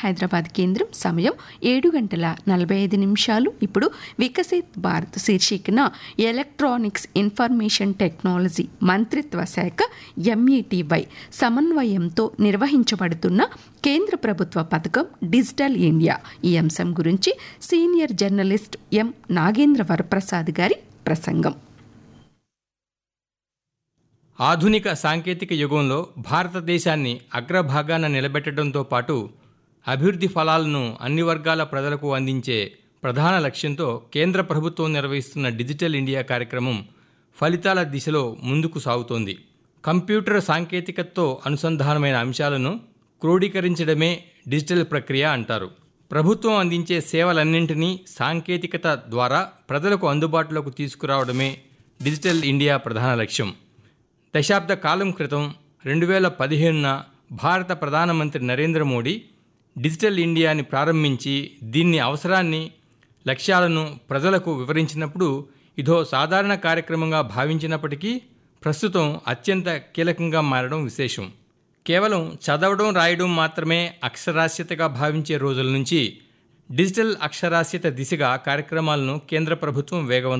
హైదరాబాద్ కేంద్రం సమయం ఏడు గంటల నలభై ఐదు నిమిషాలు ఇప్పుడు వికసిత్ భారత్ శీర్షికన ఎలక్ట్రానిక్స్ ఇన్ఫర్మేషన్ టెక్నాలజీ మంత్రిత్వ శాఖ ఎంఈటీవై సమన్వయంతో నిర్వహించబడుతున్న కేంద్ర ప్రభుత్వ పథకం డిజిటల్ ఇండియా ఈ అంశం గురించి senior journalist M Nagendra Varaprasad గారి ప్రసంగం ఆధునిక సాంకేతిక యుగంలో భారతదేశాన్ని అగ్రభాగాన నిలబెట్టడంతో పాటు అభివృద్ధి ఫలాలను అన్ని వర్గాల ప్రజలకు అందించే ప్రధాన లక్ష్యంతో కేంద్ర ప్రభుత్వం నిర్వహిస్తున్న డిజిటల్ ఇండియా కార్యక్రమం ఫలితాల దిశలో ముందుకు సాగుతోంది కంప్యూటర్ సాంకేతికతతో అనుసంధానమైన అంశాలను క్రోడీకరించడమే డిజిటల్ ప్రక్రియ అంటారు ప్రభుత్వం అందించే సేవలన్నింటినీ సాంకేతికత ద్వారా ప్రజలకు అందుబాటులోకి తీసుకురావడమే డిజిటల్ ఇండియా ప్రధాన లక్ష్యం దశాబ్ద కాలం క్రితం రెండు వేల పదిహేనున భారత ప్రధానమంత్రి నరేంద్ర మోడీ డిజిటల్ ఇండియాని ప్రారంభించి దీన్ని అవసరాన్ని లక్ష్యాలను ప్రజలకు వివరించినప్పుడు ఇదో సాధారణ కార్యక్రమంగా భావించినప్పటికీ ప్రస్తుతం అత్యంత కీలకంగా మారడం విశేషం కేవలం చదవడం రాయడం మాత్రమే అక్షరాస్యతగా భావించే రోజుల నుంచి డిజిటల్ అక్షరాస్యత దిశగా కార్యక్రమాలను కేంద్ర ప్రభుత్వం వేగవంతం